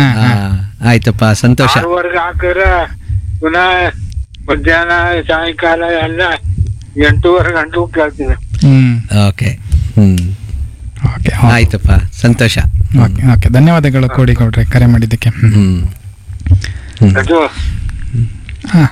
ಆ, ಆಯ್ತಪ್ಪ ಸಂತೋಷ ಆರೂವರೆಗೆ ಹಾಕಿದ್ರೆ ಪುನಃ ಮಧ್ಯಾಹ್ನ ಸಾಯಂಕಾಲ ಎಲ್ಲ ಎಂಟೂವರೆ ಗಂಟೆಗೂ ಕೇಳ್ತೀನಿ ಹ್ಮ್ ಓಕೆ ಹ್ಮ್ ಓಕೆ ಆಯ್ತಪ್ಪ ಸಂತೋಷ ಓಕೆ ಓಕೆ ಧನ್ಯವಾದಗಳು ಕೋಡಿಗೌಡ್ರೆ ಕರೆ ಮಾಡಿದ್ದಕ್ಕೆ ಹ್ಮ್. ಹ್ಮ್ ಅದು ಹಾ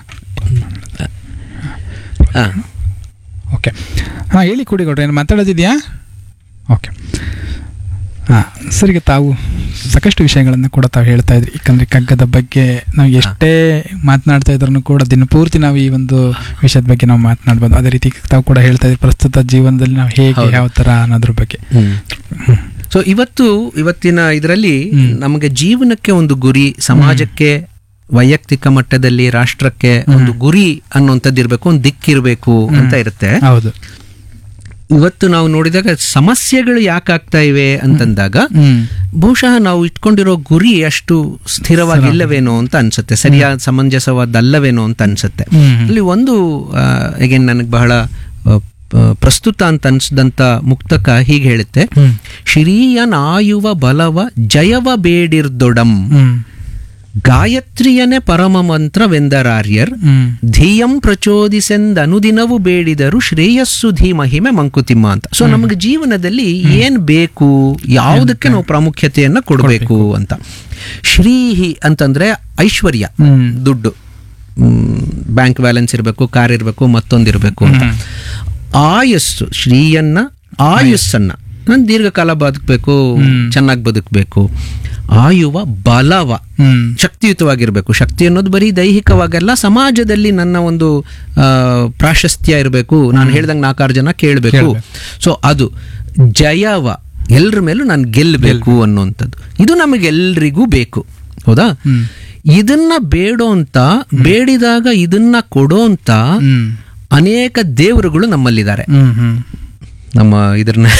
ಹಾ ಓಕೆ ಹಾಂ ಹೇಳಿ ಕೋಡಿಗೌಡ್ರೆ ಏನು ಮಾತಾಡೋದಿದೆಯಾ ಓಕೆ ಹಾಂ ಸರ್ ಈಗ ತಾವು ಸಾಕಷ್ಟು ವಿಷಯಗಳನ್ನು ಕೂಡ ತಾವು ಹೇಳ್ತಾ ಇದ್ರಿ ಯಾಕಂದರೆ ಕಗ್ಗದ ಬಗ್ಗೆ ನಾವು ಎಷ್ಟೇ ಮಾತನಾಡ್ತಾ ಇದ್ರೂ ಕೂಡ ದಿನಪೂರ್ತಿ ನಾವು ಈ ಒಂದು ವಿಷಯದ ಬಗ್ಗೆ ನಾವು ಮಾತನಾಡ್ಬೋದು ಅದೇ ರೀತಿ ತಾವು ಕೂಡ ಹೇಳ್ತಾ ಇದ್ರಿ ಪ್ರಸ್ತುತ ಜೀವನದಲ್ಲಿ ನಾವು ಹೇಗೆ ಹೌದು. ಯಾವ ಥರ ಅನ್ನೋದ್ರ ಬಗ್ಗೆ ಹ್ಮ್ ಸೊ ಇವತ್ತು ಇವತ್ತಿನ ಇದರಲ್ಲಿ ಹ್ಮ್. ನಮಗೆ ಜೀವನಕ್ಕೆ ಒಂದು ಗುರಿ ಸಮಾಜಕ್ಕೆ ವೈಯಕ್ತಿಕ ಮಟ್ಟದಲ್ಲಿ ರಾಷ್ಟ್ರಕ್ಕೆ ಒಂದು ಗುರಿ ಅನ್ನುವಂಥದ್ದು ಇರಬೇಕು ಒಂದು ದಿಕ್ಕಿರಬೇಕು ಅಂತ ಇರುತ್ತೆ ಹೌದು ಇವತ್ತು ನಾವು ನೋಡಿದಾಗ ಸಮಸ್ಯೆಗಳು ಯಾಕಾಗ್ತಾ ಇವೆ ಅಂತಂದಾಗ ಹ್ಮ್ ಬಹುಶಃ ನಾವು ಇಟ್ಕೊಂಡಿರೋ ಗುರಿ ಅಷ್ಟು ಸ್ಥಿರವಾಗಿಲ್ಲವೇನೋ ಅಂತ ಅನ್ಸುತ್ತೆ ಸರಿಯಾದ ಸಮಂಜಸವಾದಲ್ಲವೇನೋ ಅಂತ ಅನ್ಸುತ್ತೆ ಹ್ಮ್. ಅಲ್ಲಿ ಒಂದು ಅಗೇನ್ ನನಗೆ ಬಹಳ ಆ, ಪ- ಪ್ರಸ್ತುತ ಅಂತ ಅನ್ಸಿದಂತ ಮುಕ್ತಕ ಹೀಗೆ ಹೇಳುತ್ತೆ ಹ್ಮ್ ಶಿರೀಯ ನಾಯುವ ಬಲವ ಜಯವ ಬೇಡಿರ್ದೊಡಂ ಹ್ಮ್ ಗಾಯತ್ರಿಯನೇ ಪರಮ ಮಂತ್ರವೆಂದರಾರ್ಯರ್ ಹ್ಮ್ ಧಿಯಂ ಪ್ರಚೋದಿಸೆಂದನುದಿನವು ಬೇಡಿದರು ಶ್ರೇಯಸ್ಸು ಧೀ ಮಹಿಮೆ ಮಂಕುತಿಮ್ಮ ಅಂತ ಸೊ ನಮಗೆ ಜೀವನದಲ್ಲಿ ಏನ್ ಬೇಕು ಯಾವುದಕ್ಕೆ ನಾವು ಪ್ರಾಮುಖ್ಯತೆಯನ್ನ ಕೊಡಬೇಕು ಅಂತ ಶ್ರೀಹಿ ಅಂತಂದ್ರೆ ಐಶ್ವರ್ಯ ಹ್ಮ್ ದುಡ್ಡು ಬ್ಯಾಂಕ್ ಬ್ಯಾಲೆನ್ಸ್ ಇರಬೇಕು ಕಾರ್ ಇರಬೇಕು ಮತ್ತೊಂದಿರಬೇಕು ಅಂತ ಆಯಸ್ಸು ಶ್ರೀಯನ್ನ ಆಯುಸ್ಸನ್ನ ನಾನು ದೀರ್ಘಕಾಲ ಬದುಕಬೇಕು ಚೆನ್ನಾಗಿ ಬದುಕಬೇಕು ಆಯುವ ಬಲವ ಹ್ಮ್ ಶಕ್ತಿಯುತವಾಗಿರಬೇಕು ಶಕ್ತಿ ಅನ್ನೋದು ಬರೀ ದೈಹಿಕವಾಗಲ್ಲ ಸಮಾಜದಲ್ಲಿ ನನ್ನ ಒಂದು ಆ, ಪ್ರಾಶಸ್ತ್ಯ ಇರಬೇಕು ನಾನು ಹೇಳ್ದಂಗೆ ನಾಲ್ಕಾರು ಜನ ಕೇಳಬೇಕು ಸೊ ಅದು ಜಯವ ಎಲ್ರ ಮೇಲೂ ನಾನು ಗೆಲ್ಲಬೇಕು ಅನ್ನುವಂಥದ್ದು ಇದು ನಮಗೆಲ್ರಿಗೂ ಬೇಕು ಹೌದಾ ಹ್ಮ್. ಇದನ್ನ ಬೇಡೋಂತ ಬೇಡಿದಾಗ ಇದನ್ನ ಕೊಡೋಂತ ಹ್ಮ್ ಅನೇಕ ದೇವರುಗಳು ನಮ್ಮಲ್ಲಿದ್ದಾರೆ ಹ್ಮ್ ಹ್ಮ್ ನಮ್ಮ ಇದ್ರನ್ನ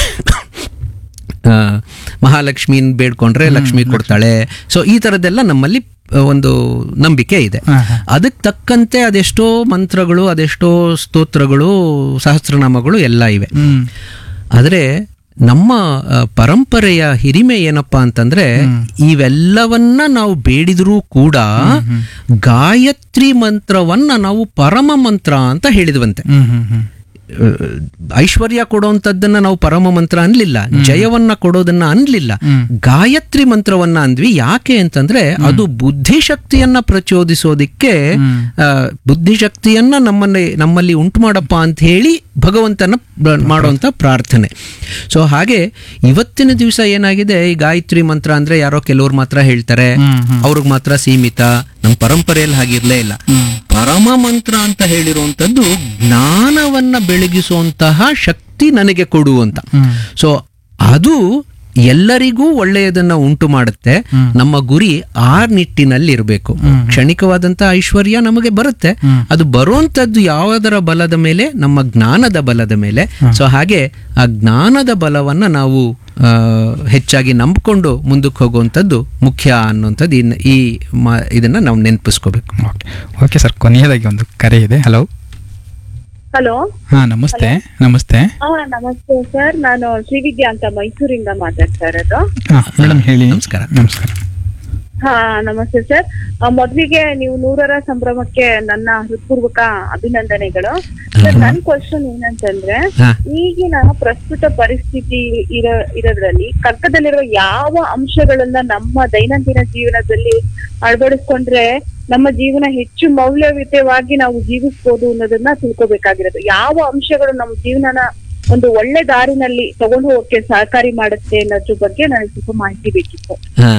ಆ, ಮಹಾಲಕ್ಷ್ಮಿನ್ ಬೇಡ್ಕೊಂಡ್ರೆ ಲಕ್ಷ್ಮಿ ಕೊಡ್ತಾಳೆ ಸೊ ಈ ಥರದ್ದೆಲ್ಲ ನಮ್ಮಲ್ಲಿ ಆ, ಒಂದು ನಂಬಿಕೆ ಇದೆ ಹಾ, ಹಾ. ಅದಕ್ಕೆ ತಕ್ಕಂತೆ ಅದೆಷ್ಟೋ ಮಂತ್ರಗಳು ಅದೆಷ್ಟೋ ಸ್ತೋತ್ರಗಳು ಸಹಸ್ರನಾಮಗಳು ಎಲ್ಲ ಇವೆ ಹ್ಮ್ ಆದರೆ ನಮ್ಮ ಆ, ಪರಂಪರೆಯ ಹಿರಿಮೆ ಏನಪ್ಪಾ ಅಂತಂದ್ರೆ ಇವೆಲ್ಲವನ್ನ ನಾವು ಬೇಡಿದ್ರೂ ಕೂಡ ಗಾಯತ್ರಿ ಮಂತ್ರವನ್ನ ನಾವು ಪರಮ ಮಂತ್ರ ಅಂತ ಹೇಳಿದ್ವಂತೆ ಹ್ಮ್ ಹ್ಮ್ ಹ್ಮ್ ಐಶ್ವರ್ಯ ಕೊಡುವಂತದ್ದನ್ನ ನಾವು ಪರಮ ಮಂತ್ರ ಅನ್ಲಿಲ್ಲ ಜಯವನ್ನ ಕೊಡೋದನ್ನ ಅನ್ಲಿಲ್ಲ ಗಾಯತ್ರಿ ಮಂತ್ರವನ್ನ ಅಂದ್ವಿ ಯಾಕೆ ಅಂತಂದ್ರೆ ಅದು ಬುದ್ಧಿಶಕ್ತಿಯನ್ನ ಪ್ರಚೋದಿಸೋದಿಕ್ಕೆ ಆ, ಬುದ್ಧಿಶಕ್ತಿಯನ್ನ ನಮ್ಮಲ್ಲಿ ನಮ್ಮಲ್ಲಿ ಉಂಟು ಮಾಡಪ್ಪ ಅಂತ ಹೇಳಿ ಭಗವಂತನ ಬ- ಮಾಡುವಂತ ಪ್ರಾರ್ಥನೆ ಸೊ ಹಾಗೆ ಇವತ್ತಿನ ದಿವಸ ಏನಾಗಿದೆ ಈ ಗಾಯತ್ರಿ ಮಂತ್ರ ಅಂದ್ರೆ ಯಾರೋ ಕೆಲವ್ರು ಮಾತ್ರ ಹೇಳ್ತಾರೆ ಅವ್ರಿಗೆ ಮಾತ್ರ ಸೀಮಿತ ನಮ್ಮ ಪರಂಪರೆಯಲ್ಲಿ ಹಾಗಿರ್ಲೇ ಇಲ್ಲ ಪರಮ ಮಂತ್ರ ಅಂತ ಹೇಳಿರುವಂತದ್ದು ಜ್ಞಾನವನ್ನ ಬೆಳಗಿಸುವಂತಹ ಶಕ್ತಿ ನನಗೆ ಕೊಡು ಅಂತ ಸೊ ಅದು ಎಲ್ಲರಿಗೂ ಒಳ್ಳೆಯದನ್ನ ಉಂಟು ಮಾಡುತ್ತೆ ನಮ್ಮ ಗುರಿ ಆ ನಿಟ್ಟಿನಲ್ಲಿ ಇರಬೇಕು ಕ್ಷಣಿಕವಾದಂತಹ ಐಶ್ವರ್ಯ ನಮಗೆ ಬರುತ್ತೆ ಅದು ಬರುವಂತದ್ದು ಯಾವುದರ ಬಲದ ಮೇಲೆ ನಮ್ಮ ಜ್ಞಾನದ ಬಲದ ಮೇಲೆ ಸೊ ಹಾಗೆ ಆ ಜ್ಞಾನದ ಬಲವನ್ನ ನಾವು ಆ, ಹೆಚ್ಚಾಗಿ ನಂಬಿಕೊಂಡು ಮುಂದಕ್ಕೆ ಹೋಗುವಂಥದ್ದು ಮುಖ್ಯ ಅನ್ನುವಂಥದ್ದು ಇನ್ ಈ ಮ- ಇದನ್ನ ನಾವು ನೆನಪಿಸ್ಕೋಬೇಕು ಓಕೆ ಓಕೆ ಸರ್ ಕೊನೆಯದಾಗಿ ಒಂದು ಕರೆ ಇದೆ ಹಲೋ ಹಲೋ ಹಾ ನಮಸ್ತೆ ನಮಸ್ತೆ ಹಾ ನಮಸ್ತೆ ಸರ್ ನಾನು ಶ್ರೀವಿದ್ಯಾ ಅಂತ ಮೈಸೂರಿಂದ ಮಾತಾಡ್ತಾ ಇರೋದು ಹಾ ಮೇಡಮ್ ಹೇಳಿ ನಮಸ್ಕಾರ. ನಮಸ್ಕಾರ ಹಾ ನಮಸ್ತೆ ಸರ್ ಮೊದಲಿಗೆ ನೀವು ನೂರರ ಸಂಭ್ರಮಕ್ಕೆ ನನ್ನ ಹೃತ್ಪೂರ್ವಕ ಅಭಿನಂದನೆಗಳು ಸರ್ ನನ್ ಕ್ವಶನ್ ಏನಂತಂದ್ರೆ ಹಾ. ಈಗಿನ ಪ್ರಸ್ತುತ ಪರಿಸ್ಥಿತಿ ಇರೋ ಇರೋದ್ರಲ್ಲಿ ಕಗ್ಗದಲ್ಲಿರುವ ಯಾವ ಅಂಶಗಳನ್ನ ನಮ್ಮ ದೈನಂದಿನ ಜೀವನದಲ್ಲಿ ಅಳವಡಿಸ್ಕೊಂಡ್ರೆ ನಮ್ಮ ಜೀವನ ಹೆಚ್ಚು ಮೌಲ್ಯಯುತವಾಗಿ ನಾವು ಜೀವಿಸ್ಬೋದು ಅನ್ನೋದನ್ನ ತಿಳ್ಕೊಬೇಕಾಗಿರೋದು ಯಾವ ಅಂಶಗಳು ನಮ್ಮ ಜೀವನನ ಒಂದು ಒಳ್ಳೆ ದಾರಿನಲ್ಲಿ ತಗೊಂಡು ಹೋಗಕ್ಕೆ ಸಹಕಾರಿ ಮಾಡುತ್ತೆ ಅನ್ನೋದ್ರ ಬಗ್ಗೆ ನನಗೆ ಸ್ವಲ್ಪ ಮಾಹಿತಿ ಬೇಕಿತ್ತು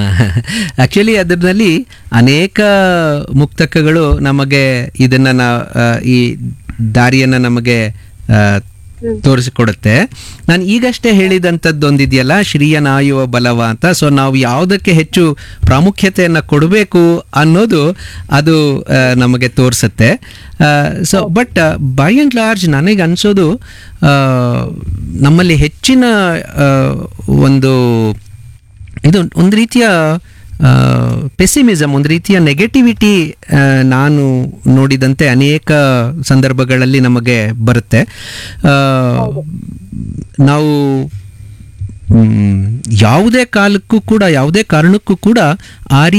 ಆಕ್ಚುಲಿ ಅದರಲ್ಲಿ ಅನೇಕ ಮುಕ್ತಕಗಳು ನಮಗೆ ಇದನ್ನ ನಾ- ಆ, ಈ ದಾರಿಯನ್ನ ನಮಗೆ ಆ, ತೋರಿಸಿಕೊಡುತ್ತೆ ನಾನು ಈಗಷ್ಟೇ ಹೇಳಿದಂಥದ್ದು ಒಂದಿದೆಯಲ್ಲ ಶ್ರೀಯ ನಾಯುವ ಬಲವ ಅಂತ ಸೊ ನಾವು ಯಾವುದಕ್ಕೆ ಹೆಚ್ಚು ಪ್ರಾಮುಖ್ಯತೆಯನ್ನು ಕೊಡಬೇಕು ಅನ್ನೋದು ಅದು ಆ, ನಮಗೆ ತೋರಿಸುತ್ತೆ so but by and large ನನಗೆ ಅನಿಸೋದು ನಮ್ಮಲ್ಲಿ ಹೆಚ್ಚಿನ ಆ, ಒಂದು ಇದು ಒಂದು ರೀತಿಯ ಪೆಸಿಮಿಸಮ್ ಒಂದು ರೀತಿಯ ನೆಗೆಟಿವಿಟಿ ನಾನು ನೋಡಿದಂತೆ ಅನೇಕ ಸಂದರ್ಭಗಳಲ್ಲಿ ನಮಗೆ ಬರುತ್ತೆ ಆ, ನಾವು ಮ್, ಯಾವುದೇ ಕಾಲಕ್ಕೂ ಕೂಡ ಯಾವುದೇ ಕಾರಣಕ್ಕೂ ಕೂಡ ಆ